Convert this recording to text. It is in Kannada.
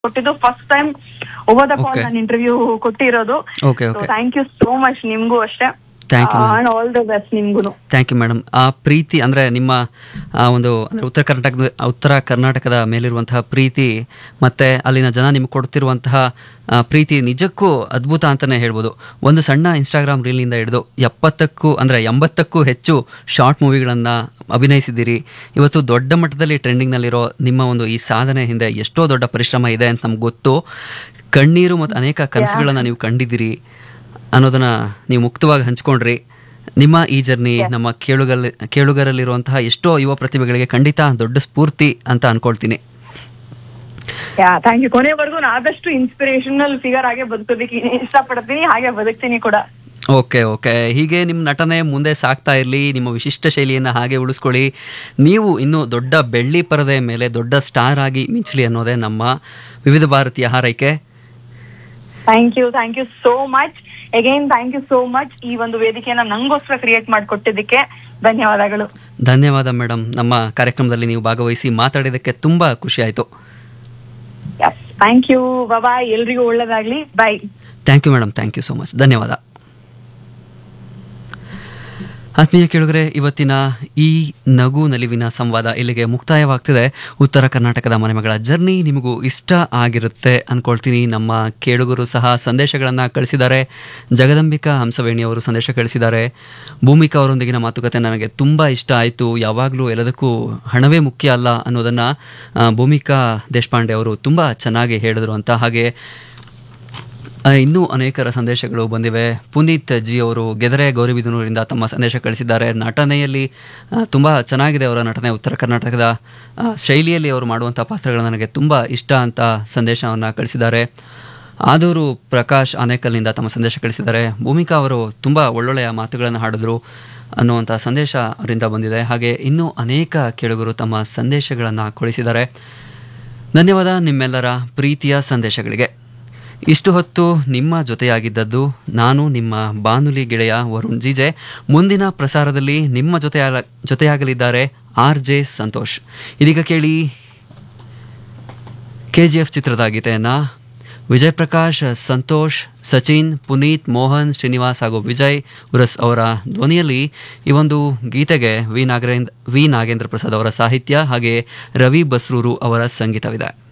ಕೊಟ್ಟಿದ್ದು first time over the call Okay. ನಾನು ಇಂಟರ್ವ್ಯೂ ಕೊಟ್ಟಿರೋದು okay okay thank you so much ನಿಮ್ಗೂ ಅಷ್ಟೇ Thank you, ma'am. And all the best ನಿಮ್ಗೂ ಥ್ಯಾಂಕ್ ಯು ಮೇಡಮ್ ಆ ಪ್ರೀತಿ ಅಂದರೆ ನಿಮ್ಮ ಆ ಒಂದು ಅಂದರೆ ಉತ್ತರ ಕರ್ನಾಟಕದ ಉತ್ತರ ಕರ್ನಾಟಕದ ಮೇಲಿರುವಂತಹ ಪ್ರೀತಿ ಮತ್ತು ಅಲ್ಲಿನ ಜನ ನಿಮ್ಗೆ ಕೊಡ್ತಿರುವಂತಹ ಆ, ಪ್ರೀತಿ ನಿಜಕ್ಕೂ ಅದ್ಭುತ ಅಂತಲೇ ಹೇಳ್ಬೋದು ಒಂದು ಸಣ್ಣ ಇನ್ಸ್ಟಾಗ್ರಾಮ್ ರೀಲ್ನಿಂದ ಹಿಡಿದು ಎಪ್ಪತ್ತಕ್ಕೂ ಅಂದರೆ ಎಂಬತ್ತಕ್ಕೂ ಹೆಚ್ಚು ಶಾರ್ಟ್ ಮೂವಿಗಳನ್ನು ಅಭಿನಯಿಸಿದ್ದೀರಿ ಇವತ್ತು ದೊಡ್ಡ ಮಟ್ಟದಲ್ಲಿ ಟ್ರೆಂಡಿಂಗ್ನಲ್ಲಿರೋ ನಿಮ್ಮ ಒಂದು ಈ ಸಾಧನೆ ಹಿಂದೆ ಎಷ್ಟೋ ದೊಡ್ಡ ಪರಿಶ್ರಮ ಇದೆ ಅಂತ ನಮ್ಗೆ ಗೊತ್ತು ಕಣ್ಣೀರು ಮತ್ತು ಅನೇಕ ಕನಸುಗಳನ್ನು ನೀವು ಕಂಡಿದ್ದೀರಿ ಅನ್ನೋದನ್ನ ನೀವು ಮುಕ್ತವಾಗಿ ಹಂಚ್ಕೊಂಡ್ರಿ ನಿಮ್ಮ ಈ ಜರ್ನಿ ನಮ್ಮ ಕೇಳುಗಲ್ಲಿ ಕೇಳುಗರಲ್ಲಿರುವಂತಹ ಎಷ್ಟೋ ಯುವ ಪ್ರತಿಭೆಗಳಿಗೆ ಖಂಡಿತ ದೊಡ್ಡ ಸ್ಫೂರ್ತಿ ಅಂತ ಅನ್ಕೊಳ್ತೀನಿ ಯಾ ಥ್ಯಾಂಕ್ ಯು ಕೊನೆವರೆಗೂ ನಾನು ಆದಷ್ಟು ಇನ್ಸ್ಪಿರೇಷನಲ್ ಫಿಗರ್ ಆಗಿ ಬದುಕೋದಕ್ಕೆ ಇಷ್ಟಪಡ್ತೀನಿ ಹಾಗೆ ಬದುಕ್ತೀನಿ ಕೂಡ ಓಕೆ ಓಕೆ ಹೀಗೆ ನಿಮ್ಮ ನಟನೆ ಮುಂದೆ ಸಾಗ್ತಾ ಇರಲಿ ನಿಮ್ಮ ವಿಶಿಷ್ಟ ಶೈಲಿಯನ್ನು ಹಾಗೆ ಉಳಿಸ್ಕೊಳ್ಳಿ ನೀವು ಇನ್ನೂ ದೊಡ್ಡ ಬೆಳ್ಳಿ ಪರದೆ ಮೇಲೆ ದೊಡ್ಡ ಸ್ಟಾರ್ ಆಗಿ ಮಿಂಚಲಿ ಅನ್ನೋದೇ ನಮ್ಮ ವಿವಿಧ ಭಾರತೀಯ ಹಾರೈಕೆ thank you thank you so much again thank you so much ಈ ಒಂದು ವೇದಿಕೆಯನ್ನ ನಂಗೋಸ್ಕರ ಕ್ರಿಯೇಟ್ ಮಾಡಿಕೊಟ್ಟಿದ್ದಕ್ಕೆ ಧನ್ಯವಾದಗಳು ಧನ್ಯವಾದ ಮೇಡಮ್ ನಮ್ಮ ಕಾರ್ಯಕ್ರಮದಲ್ಲಿ ನೀವು ಭಾಗವಹಿಸಿ ಮಾತಾಡಿದ್ದಕ್ಕೆ ತುಂಬ ಖುಷಿ ಆಯಿತು ಥ್ಯಾಂಕ್ ಯು ಬಾಯ್ ಎಲ್ರಿಗೂ ಒಳ್ಳೇದಾಗ್ಲಿ bye thank you madam thank you so much ಧನ್ಯವಾದ ಆತ್ಮೀಯ ಕೇಳುಗರೆ ಇವತ್ತಿನ ಈ ನಗು ನಲಿವಿನ ಸಂವಾದ ಇಲ್ಲಿಗೆ ಮುಕ್ತಾಯವಾಗ್ತಿದೆ ಉತ್ತರ ಕರ್ನಾಟಕದ ಮನೆಮಗಳ ಜರ್ನಿ ನಿಮಗೂ ಇಷ್ಟ ಆಗಿರುತ್ತೆ ಅಂದ್ಕೊಳ್ತೀನಿ ನಮ್ಮ ಕೇಳುಗರು ಸಹ ಸಂದೇಶಗಳನ್ನು ಕಳಿಸಿದ್ದಾರೆ ಜಗದಂಬಿಕಾ ಹಂಸವೇಣಿ ಅವರು ಸಂದೇಶ ಕಳಿಸಿದ್ದಾರೆ ಭೂಮಿಕಾ ಅವರೊಂದಿಗಿನ ಮಾತುಕತೆ ನನಗೆ ತುಂಬ ಇಷ್ಟ ಆಯಿತು ಯಾವಾಗಲೂ ಎಲ್ಲದಕ್ಕೂ ಹಣವೇ ಮುಖ್ಯ ಅಲ್ಲ ಅನ್ನೋದನ್ನು ಆ, ಭೂಮಿಕಾ ದೇಶಪಾಂಡೆ ಅವರು ತುಂಬ ಚೆನ್ನಾಗಿ ಹೇಳಿದರು ಅಂತ ಹಾಗೆ ಆ, ಇನ್ನೂ ಅನೇಕರ ಸಂದೇಶಗಳು ಬಂದಿವೆ ಪುನೀತ್ ಜಿ ಅವರು ಗೆದರೆ ಗೌರಿಬಿದನೂರಿಂದ ತಮ್ಮ ಸಂದೇಶ ಕಳಿಸಿದ್ದಾರೆ ನಟನೆಯಲ್ಲಿ ಆ, ತುಂಬ ಚೆನ್ನಾಗಿದೆ ಅವರ ನಟನೆ ಉತ್ತರ ಕರ್ನಾಟಕದ ಆ, ಶೈಲಿಯಲ್ಲಿ ಅವರು ಮಾಡುವಂಥ ಪಾತ್ರಗಳು ನನಗೆ ತುಂಬ ಇಷ್ಟ ಅಂತ ಸಂದೇಶವನ್ನು ಕಳಿಸಿದ್ದಾರೆ ಆದೂರು ಪ್ರಕಾಶ್ ಆನೇಕಲ್ನಿಂದ ತಮ್ಮ ಸಂದೇಶ ಕಳಿಸಿದ್ದಾರೆ ಭೂಮಿಕಾ ಅವರು ತುಂಬ ಒಳ್ಳೊಳ್ಳೆಯ ಮಾತುಗಳನ್ನು ಹಾಡಿದ್ರು ಅನ್ನುವಂಥ ಸಂದೇಶ ಅವರಿಂದ ಬಂದಿದೆ ಹಾಗೆ ಇನ್ನೂ ಅನೇಕ ಕೇಳುಗರು ತಮ್ಮ ಸಂದೇಶಗಳನ್ನು ಕಳಿಸಿದ್ದಾರೆ ಧನ್ಯವಾದ ನಿಮ್ಮೆಲ್ಲರ ಪ್ರೀತಿಯ ಸಂದೇಶಗಳಿಗೆ ಇಷ್ಟು ಹೊತ್ತು ನಿಮ್ಮ ಜೊತೆಯಾಗಿದ್ದದ್ದು ನಾನು ನಿಮ್ಮ ಬಾನುಲಿ ಗೆಳೆಯ ವರುಣ್ ಜಿಜೆ ಮುಂದಿನ ಪ್ರಸಾರದಲ್ಲಿ ನಿಮ್ಮ ಜೊತೆ ಜೊತೆಯಾಗಲಿದ್ದಾರೆ ಆರ್ ಜೆ ಸಂತೋಷ್ ಇದೀಗ ಕೇಳಿ ಕೆ ಜಿ ಎಫ್ ಚಿತ್ರದ ಗೀತೆಯನ್ನು ವಿಜಯ್ ಪ್ರಕಾಶ್ ಸಂತೋಷ್ ಸಚಿನ್ ಪುನೀತ್ ಮೋಹನ್ ಶ್ರೀನಿವಾಸ್ ಹಾಗೂ ವಿಜಯ್ ಉರಸ್ ಅವರ ಧ್ವನಿಯಲ್ಲಿ ಈ ಒಂದು ಗೀತೆಗೆ ವಿ ನಾಗರೇಂದ್ರ ವಿ ನಾಗೇಂದ್ರ ಪ್ರಸಾದ್ ಅವರ ಸಾಹಿತ್ಯ ಹಾಗೆ ರವಿ ಬಸ್ರೂರು ಅವರ ಸಂಗೀತವಿದೆ